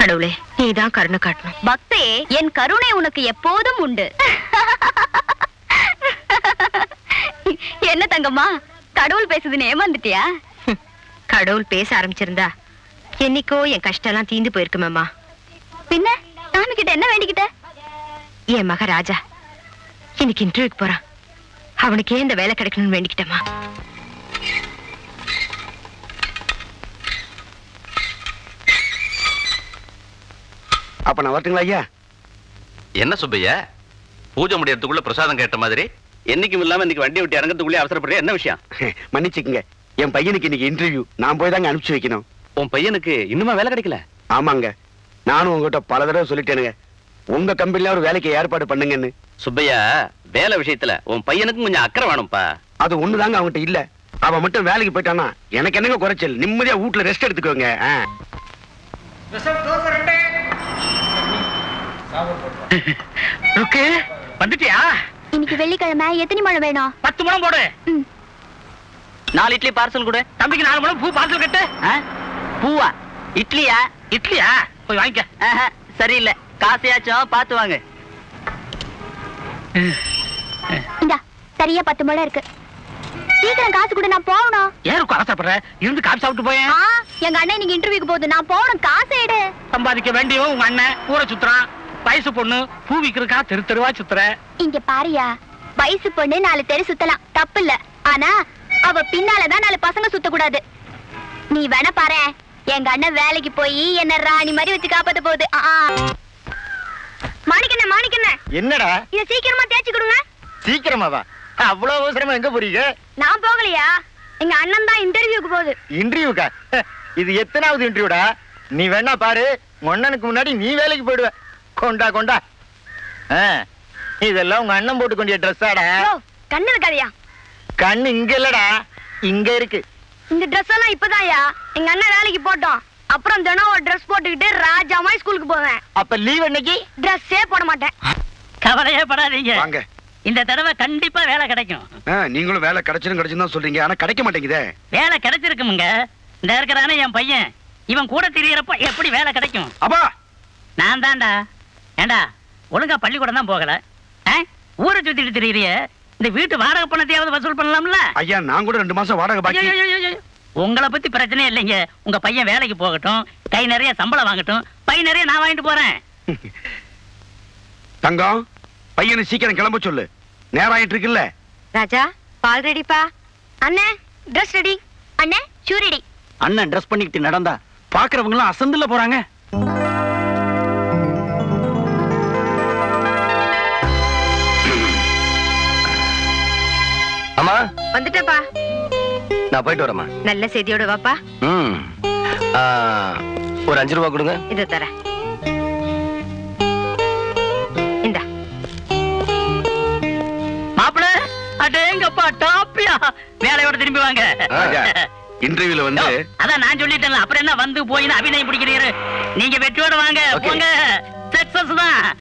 கடவுளே நீதான் கருணை காட்டணும் பக்தே என் கருணை உனக்கு எப்போதும் உண்டு என்ன தங்கம்மா கடவுள் பேசுதுன்னு ஏமாந்துட்டியா ஹம், கடவுள் பேச ஆரம்பிச்சிருந்தா என்னைக்கோ என் கஷ்டம் எல்லாம் தீந்து போயிருக்குமேம்மா பின்ன சாமி கிட்ட என்ன வேண்டிக்கிட்ட என் மக ராஜா இன்னைக்கு இன்டர்வியூக்கு போறான் அவனுக்கே இந்த வேலை கிடைக்கணும்னு வேண்டிக்கிட்டேம்மா அப்ப நான் வரட்டுங்களா ஐயா என்ன சுப்பையா பூஜை முடியறதுக்குள்ள பிரசாதம் கேட்ட மாதிரி என்னைக்கும் இல்லாம இன்னைக்கு வண்டி விட்டு இறங்கறதுக்குள்ளே அவசரப்படுறியா என்ன விஷயம் மன்னிச்சுக்குங்க என் பையனுக்கு இன்னைக்கு இன்டர்வியூ நான் போய் தாங்க அனுப்பிச்சு வைக்கணும் உன் பையனுக்கு இன்னுமா வேலை கிடைக்கல ஆமாங்க நானும் உங்ககிட்ட பல தடவை சொல்லிட்டேனுங்க உங்க கம்பெனில ஒரு வேலைக்கு ஏற்பாடு பண்ணுங்கன்னு சுப்பையா வேலை விஷயத்துல உன் பையனுக்கும் கொஞ்சம் அக்கறை வேணும்ப்பா அது ஒண்ணுதாங்க அவன்கிட்ட இல்ல அவன் மட்டும் வேலைக்கு போயிட்டானா எனக்கு என்னங்க குறைச்சல் நிம்மதியா வீட்ல ரெஸ்ட் எடுத்துக்கோங்க ஆ. ருக்கு வந்துட்டியா இன்னைக்கு வெள்ளிக்கிழமை எத்தனை மழை வேணும் பத்து முழம் போடு ம். நாலு இட்லி பார்சல் கொடு தம்பிக்கு நாலு முழம் பூ பார்சல் கட்டு ஆ? பூவா இட்லியா இட்லியா போய் வாங்கிக்க ஆஹா, சரியில்லை காசையாச்சும் பார்த்து வாங்க இந்தா சரியா பத்து மழை இருக்கு சீக்கிரம் காசு கூட நான் போகணும் ஏன் இருக்கும் அவசரப்படுற இருந்து காப்பி சாப்பிட்டு போயேன் ஆ, எங்க அண்ணன் இன்னைக்கு இன்டர்வியூக்கு போகுது நான் போகணும் காசு எடு சம்பாதிக்க வேண்டியவன் உங்க அண்ணன் ஊரை சுத்துறான் வயசு பொண்ணு பூ விக்கிறக்கா தெரு தெருவா சுத்துற இங்க பாரியா வயசு பொண்ணு நாலு தெரு சுத்தலாம் தப்பு இல்ல ஆனா அவ பின்னாலதான் நாலு பசங்க சுத்த கூடாது நீ வேணா பாரு எங்க அண்ணன் வேலைக்கு போய் என்ன ராணி மாதிரி வச்சு காப்பாத்த போகுது ஆ, ஆ. மாணிக்கண்ண மாணிக்கண்ண என்னடா இத சீக்கிரமா தேய்ச்சி கொடுங்க சீக்கிரமாவா அவ்வளவு அவசரமா எங்க போறீங்க நான் போகலையா எங்க அண்ணன் தான் இன்டர்வியூக்கு போகுது இன்டர்வியூக்கா இது எத்தனாவது இன்டர்வியூடா நீ வேணா பாரு உங்க அண்ணனுக்கு முன்னாடி நீ வேலைக்கு போயிடுவ கொண்டா கொண்டா ஆ, இதெல்லாம் உங்க அண்ணன் போட்டு கொண்டிய ட்ரெஸ்ஸாடா யோ, கண்ணு இருக்காதியா கண்ணு இங்க இல்லடா இங்க இருக்கு இந்த ட்ரெஸ் எல்லாம் இப்பதான்யா எங்க அண்ணன் வேலைக்கு போட்டோம் அப்புறம் தினம் ஒரு ட்ரெஸ் போட்டுக்கிட்டு ராஜா மாதிரி ஸ்கூலுக்கு போவேன் அப்ப லீவ் அன்னைக்கு ட்ரெஸ்ஸே போட மாட்டேன் கவலையே படாதீங்க வாங்க இந்த தடவை கண்டிப்பா வேலை கிடைக்கும் ஆ, நீங்களும் வேலை கிடைச்சிரும் கிடைச்சுன்னு தான் சொல்றீங்க ஆனா கிடைக்க மாட்டேங்குதே வேலை கிடைச்சிருக்குமுங்க இந்த இருக்கிறானே என் பையன் இவன் கூட தெரியறப்ப எப்படி வேலை கிடைக்கும் அப்பா நான் தான்டா ஏண்டா ஒழுங்கா பள்ளிக்கூடம் தான் போகல ஆ? ஊரை சுத்திட்டு திரியிறிய இந்த வீட்டு வாடகை பணத்தையாவது வசூல் பண்ணலாம்ல ஐயா நான் கூட ரெண்டு மாசம் வாடகை பாக்கி ஐயோ, ஐயோ, ஐயோ. உங்களை பத்தி பிரச்சனையே இல்லைங்க உங்க பையன் வேலைக்கு போகட்டும் கை நிறைய சம்பளம் வாங்கட்டும் பை நிறைய நான் வாங்கிட்டு போறேன் தங்கம் பையனை சீக்கிரம் கிளம்ப சொல்லு நேரம் ஆயிட்டு இருக்குல்ல ராஜா பால் ரெடிப்பா அண்ணே ட்ரெஸ் ரெடி அண்ணே ஷூ ரெடி அண்ணன் ட்ரெஸ் பண்ணிக்கிட்டு நடந்தா பாக்குறவங்க எல்லாம் அசந்துல போறாங்க அம்மா வந்துட்டப்பா நான் போயிட்டு வரேம்மா நல்ல செய்தியோட வாப்பா ம் ஆ, ஒரு அஞ்சு ரூபா கொடுங்க இதை தரேன் இந்தா மாப்பிள அடேங்கப்பா டாப்பியா வேலையோட திரும்பி வாங்க ராஜா, இன்டர்வியூல வந்து அதான் நான் சொல்லிட்டேன்ல அப்புறம் என்ன வந்து போய் அபிநயம் பிடிக்கிறீரு நீங்க வெற்றியோட வாங்க Okay. போங்க சக்சஸ் தான்